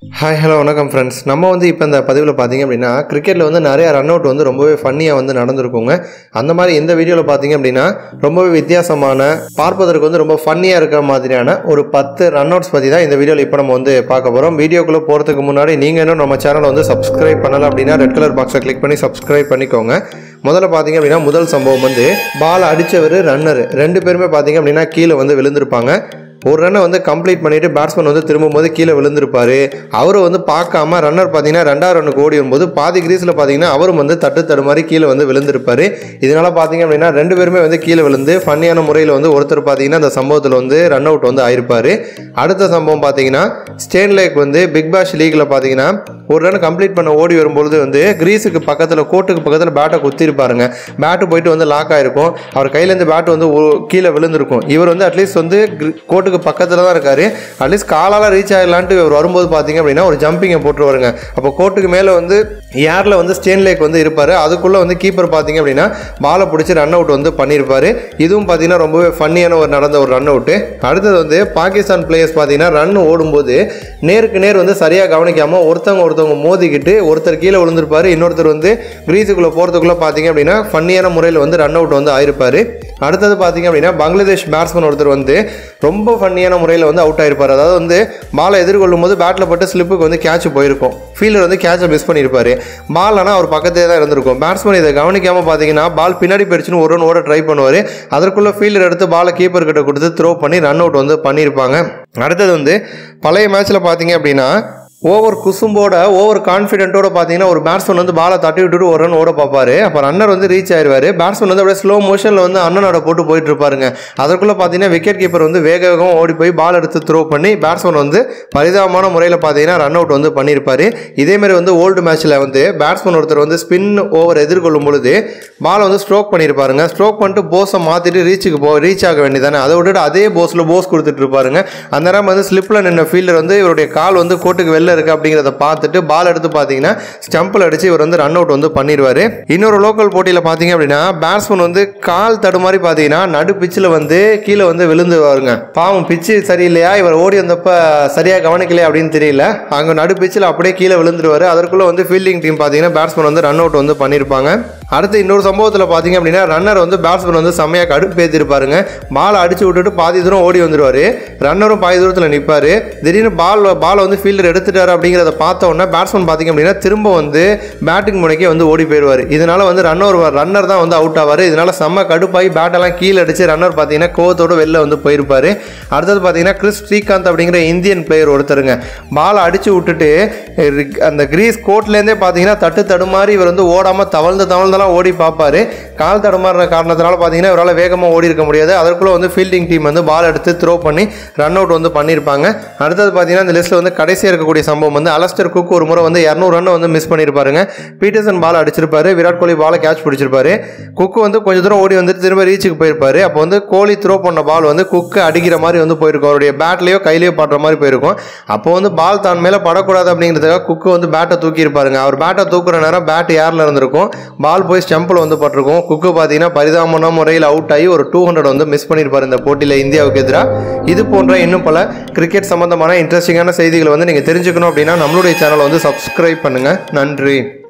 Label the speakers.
Speaker 1: hi hello வணக்கம் friends நம்ம வந்து இப்போ இந்த பதிவில் பார்த்தீங்க அப்படின்னா கிரிக்கெட்டில் வந்து நிறைய ரன் அவுட் வந்து ரொம்பவே ஃபன்னியாக வந்து நடந்திருக்குங்க அந்த மாதிரி இந்த வீடியோவில் பார்த்தீங்க அப்படின்னா ரொம்பவே வித்தியாசமான பார்ப்பதற்கு வந்து ரொம்ப ஃபன்னியாக இருக்கிற மாதிரியான ஒரு பத்து ரன் அவுட்ஸ் பற்றி தான் இந்த வீடியோவில் இப்போ நம்ம வந்து பார்க்க போகிறோம் வீடியோக்குள்ளே போகிறதுக்கு முன்னாடி நீங்கள் இன்னும் நம்ம சேனலை வந்து சப்ஸ்கிரைப் பண்ணலை அப்படின்னா ரெட் கலர் பாக்ஸை கிளிக் பண்ணி சப்ஸ்கிரைப் பண்ணிக்கோங்க முதல்ல பார்த்தீங்க அப்படின்னா முதல் சம்பவம் வந்து பால் அடித்தவர் ரன்னர் ரெண்டு பேருமே பார்த்தீங்க அப்படின்னா கீழே வந்து விழுந்திருப்பாங்க ஒரு ரன்னை வந்து கம்ப்ளீட் பண்ணிட்டு பேட்ஸ்மேன் வந்து திரும்பும்போது கீழே விழுந்திருப்பாரு அவரை வந்து பார்க்காம ரன்னர் பார்த்தீங்கன்னா ரெண்டாவது ரன்னுக்கு ஓடி வரும்போது பாதி கிரீஸில் பார்த்தீங்கன்னா அவரும் வந்து தட்டு தடுமாறி கீழே வந்து விழுந்திருப்பாரு இதனால பார்த்தீங்க அப்படின்னா ரெண்டு பேருமே வந்து கீழே விழுந்து ஃபன்னியான முறையில் வந்து ஒருத்தர் பார்த்தீங்கன்னா அந்த சம்பவத்தில் வந்து ரன் அவுட் வந்து ஆயிருப்பாரு அடுத்த சம்பவம் பார்த்தீங்கன்னா ஸ்டேன்லேக் வந்து பிக் பாஷ் லீக்ல பார்த்தீங்கன்னா ஒரு ரன் கம்ப்ளீட் பண்ண ஓடி வரும்பொழுது வந்து கிரீஸுக்கு பக்கத்தில் கோட்டுக்கு பக்கத்தில் பேட்டை குத்திருப்பாருங்க பேட்டு போயிட்டு வந்து லாக் ஆயிருக்கும் அவர் கையிலேருந்து பேட் வந்து ஒ- கீழே விழுந்திருக்கும் இவர் வந்து அட்லீஸ்ட் வந்து gr- கோட்டுக்கு பக்கத்தில் தான் இருக்காரு அட்லீஸ்ட் காலால் ரீச் ஆகலான்ட்டு இவர் வரும்போது பார்த்தீங்க அப்படின்னா ஒரு ஜம்பிங்கை போட்டுருவாருங்க அப்போ கோட்டுக்கு மேலே வந்து ஏரில் வந்து ஸ்டேன் லேக் வந்து இருப்பார் அதுக்குள்ளே வந்து கீப்பர் பார்த்தீங்க அப்படின்னா பாலை பிடிச்சி ரன் அவுட் வந்து பண்ணியிருப்பாரு இதுவும் பார்த்தீங்கன்னா ரொம்பவே ஃபன்னியான ஒரு நடந்த ஒரு ரன் அவுட்டு அடுத்தது வந்து பாகிஸ்தான் பிளேயர்ஸ் பார்த்தீங்கன்னா ரன் ஓடும்போது நேருக்கு நேர் வந்து சரியாக கவனிக்காமல் ஒருத்தவங்க ஒருத்தவங்க மோதிக்கிட்டு ஒருத்தர் கீழே விழுந்திருப்பாரு இன்னொருத்தர் வந்து கிரீஸுக்குள்ளே போகிறதுக்குள்ளே பார்த்தீங்க அப்படின்னா ஃபன்னியான முறையில் வந்து ரன் அவுட் வந்து ஆயிருப்பாரு அடுத்தது பார்த்தீங்க அப்படின்னா பங்களாதேஷ் பேட்ஸ்மேன் ஒருத்தர் வந்து ரொம்ப ஃபன்னியான முறையில் வந்து அவுட் ஆயிருப்பார் அதாவது வந்து பாலை எதிர்கொள்ளும் போது பேட்டில் பட்டு ஸ்லிப்புக்கு வந்து கேட்ச் போயிருக்கும் ஃபீல்டர் வந்து கேட்சை மிஸ் பண்ணியிருப்பாரு பால் ஆனால் அவர் பக்கத்தே தான் இருந்திருக்கும் பேட்ஸ்மேன் இதை கவனிக்காமல் பார்த்தீங்கன்னா பால் பின்னாடி போயிடுச்சுன்னு ஒரு ரன் ஓட ட்ரை பண்ணுவார் அதற்குள்ளே ஃபீல்டர் எடுத்து பாலை கீப்பர் கிட்ட கொடுத்து த்ரோ பண்ணி ரன் அவுட் வந்து பண்ணியிருப்பாங்க அடுத்தது வந்து பழைய மேட்ச்சில் பார்த்தீங்க அப்படின்னா ஓவர் குசும்போட ஓவர் கான்ஃபிடென்ட்டோட பார்த்தீங்கன்னா ஒரு பேட்ஸ்மேன் வந்து பாலை தட்டி விட்டுட்டு ஒரு ரன் ஓட பார்ப்பாரு அப்போ ரன்னர் வந்து ரீச் ஆயிருவாரு பேட்ஸ்மேன் வந்து அப்படியே ஸ்லோ மோஷனில் வந்து அண்ணனோட போட்டு போயிட்டு இருப்பாருங்க அதற்குள்ளே பார்த்தீங்கன்னா விக்கெட் கீப்பர் வந்து வேக வேகமாக ஓடி போய் பால் எடுத்து த்ரோ பண்ணி பேட்ஸ்மேன் வந்து பரிதாபமான முறையில் பார்த்தீங்கன்னா ரன் அவுட் வந்து பண்ணியிருப்பாரு இதேமாரி வந்து ஓல்டு மேட்ச்சில் வந்து பேட்ஸ்மேன் ஒருத்தர் வந்து ஸ்பின் ஓவர் எதிர்கொள்ளும் பொழுது பாலை வந்து ஸ்ட்ரோக் பண்ணியிருப்பாருங்க ஸ்ட்ரோக் பண்ணிட்டு போஸை மாற்றிட்டு ரீச்சுக்கு போ ரீச் ஆக வேண்டியதானே அதை விட்டுட்டு அதே போஸில் போஸ் கொடுத்துட்டு இருப்பாருங்க அந்த நேரம் வந்து ஸ்லிப்பில் நின்ற ஃபீல்டர் வந்து இவருடைய கால் வந்து கோட்டுக்கு வெளில இருக்கு அப்படிங்கிறத பார்த்துட்டு பால் எடுத்து பார்த்தீங்கன்னா ஸ்டம்பில் அடிச்சு இவர் வந்து ரன் அவுட் வந்து பண்ணிடுவார் இன்னொரு லோக்கல் போட்டியில் பார்த்தீங்க அப்படின்னா பேட்ஸ்மேன் வந்து கால் தடுமாறி பார்த்தீங்கன்னா நடு பிச்சில் வந்து கீழே வந்து விழுந்துவாருங்க பாவம் பிச்சு சரியில்லையா இவர் ஓடி வந்தப்ப சரியாக கவனிக்கலையா அப்படின்னு தெரியல அங்கே நடு பிச்சில் அப்படியே கீழே விழுந்துருவாரு அதற்குள்ளே வந்து ஃபீல்டிங் டீம் பார்த்தீங்கன்னா பேட்ஸ்மேன் வந்து ரன் அவுட் வந்து பண்ணியிருப்பாங்க அடுத்து இன்னொரு சம்பவத்தில் பார்த்தீங்க அப்படின்னா ரன்னர் வந்து பேட்ஸ்மேன் வந்து செம்மையாக கடுப்பு ஏற்றிருப்பாருங்க பாலை அடிச்சு விட்டுட்டு பாதி தூரம் ஓடி வந்துருவாரு ரன்னரும் பாதி தூரத்தில் நிற்பாரு திடீர்னு பால் பாலை வந்து ஃபீல்டர் எடுத்துட்டாரு அப்படிங்கிறத பார்த்த உடனே பேட்ஸ்மேன் பார்த்தீங்க அப்படின்னா திரும்ப வந்து பேட்டிங் முனைக்கே வந்து ஓடி போயிடுவார் இதனால வந்து ரன்னர் ரன்னர் தான் வந்து அவுட் ஆவார் இதனால செம்ம கடுப்பாகி பேட்டெல்லாம் கீழே அடிச்சு ரன்னர் பார்த்தீங்கன்னா கோவத்தோட வெளில வந்து போயிருப்பாரு அடுத்தது பார்த்தீங்கன்னா கிறிஸ் ஸ்ரீகாந்த் அப்படிங்கிற இந்தியன் பிளேயர் ஒருத்தருங்க பாலை அடிச்சு விட்டுட்டு ரி- அந்த கிரீஸ் கோர்ட்லேருந்தே பார்த்தீங்கன்னா தட்டு தடுமாறி இவர் வந்து ஓடாமல் தவழ்ந்து தவழ்ந்தெல்லாம் ஓடி பார்ப்பாரு கால் தடுமாறுற காரணத்தினால பார்த்தீங்கன்னா இவரால் வேகமாக ஓடி இருக்க முடியாது அதற்குள்ளே வந்து ஃபீல்டிங் டீம் வந்து பால் எடுத்து த்ரோ பண்ணி ரன் அவுட் வந்து பண்ணியிருப்பாங்க அடுத்தது பார்த்தீங்கன்னா இந்த லிஸ்ட்டில் வந்து கடைசியாக இருக்கக்கூடிய சம்பவம் வந்து அலஸ்டர் குக் ஒரு முறை வந்து இரநூறு ரன் வந்து மிஸ் பண்ணியிருப்பாருங்க பீட்டர்சன் பால் அடிச்சிருப்பாரு விராட் கோலி பாலை கேட்ச் பிடிச்சிருப்பாரு குக்கு வந்து கொஞ்ச தூரம் ஓடி வந்துட்டு திரும்ப ரீச்சுக்கு போயிருப்பாரு அப்போ வந்து கோலி த்ரோ பண்ண பால் வந்து குக்கு அடிக்கிற மாதிரி வந்து போயிருக்கும் அவருடைய பேட்லேயோ கையிலையோ படுற மாதிரி போயிருக்கும் அப்போ வந்து பால் தான் மேலே படக்கூடாது அப்படிங்கிறதுக்காக குக்கு வந்து பேட்டை தூக்கி இருப்பாருங்க அவர் பேட்டை தூக்குற நேரம் பேட் ஏரில் இருந்திருக்கும் பால் போய் ஸ்டம்பில் வந்து பட்டிருக்கும் குக்கு பார்த்தீங்கன்னா பரிதாபமான முறையில் அவுட் ஆகி ஒரு டூ ஹண்ட்ரட் வந்து மிஸ் பண்ணியிருப்பார் இந்த போட்டியில் இந்தியாவுக்கு எதிராக இது போன்ற இன்னும் பல கிரிக்கெட் சம்பந்தமான இன்ட்ரெஸ்டிங்கான செய்திகளை வந்து நீங்கள் தெரிஞ்சுக்கணும் அப்படின்னா நம்மளுடைய சேனலை வந்து சப்ஸ்கிரைப் பண்ணுங்கள் நன்றி